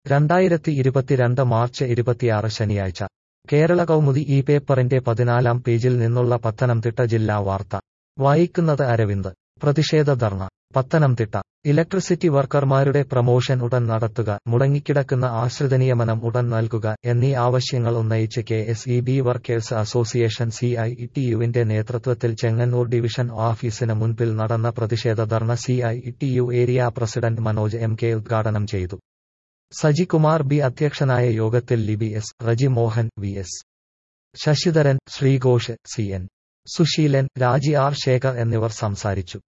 രണ്ടായിരത്തി ഇരുപത്തിരണ്ട് മാർച്ച് ഇരുപത്തിയാറ് ശനിയാഴ്ച കേരള കൗമുദി ഈ പേപ്പറിന്റെ പതിനാലാം പേജിൽ നിന്നുള്ള പത്തനംതിട്ട ജില്ലാ വാർത്ത വായിക്കുന്നത് അരവിന്ദ് പ്രതിഷേധ ധർണ പത്തനംതിട്ട ഇലക്ട്രിസിറ്റി വർക്കർമാരുടെ പ്രമോഷൻ ഉടൻ നടത്തുക മുടങ്ങിക്കിടക്കുന്ന ആശ്രിത നിയമനം ഉടൻ നൽകുക എന്നീ ആവശ്യങ്ങൾ ഉന്നയിച്ച് K S E B workers association C I T യുവിന്റെ നേതൃത്വത്തിൽ ചെങ്ങന്നൂർ ഡിവിഷൻ ഓഫീസിന് മുൻപിൽ നടന്ന പ്രതിഷേധ ധർണ C I T U area president Manoj M K ഉദ്ഘാടനം ചെയ്തു സജികുമാർ ബി അധ്യക്ഷനായ യോഗത്തിൽ Libi S Reji Mohan V S Sasidharan Sreeghosh C N Suseelan Raji R Shekhar എന്നിവർ സംസാരിച്ചു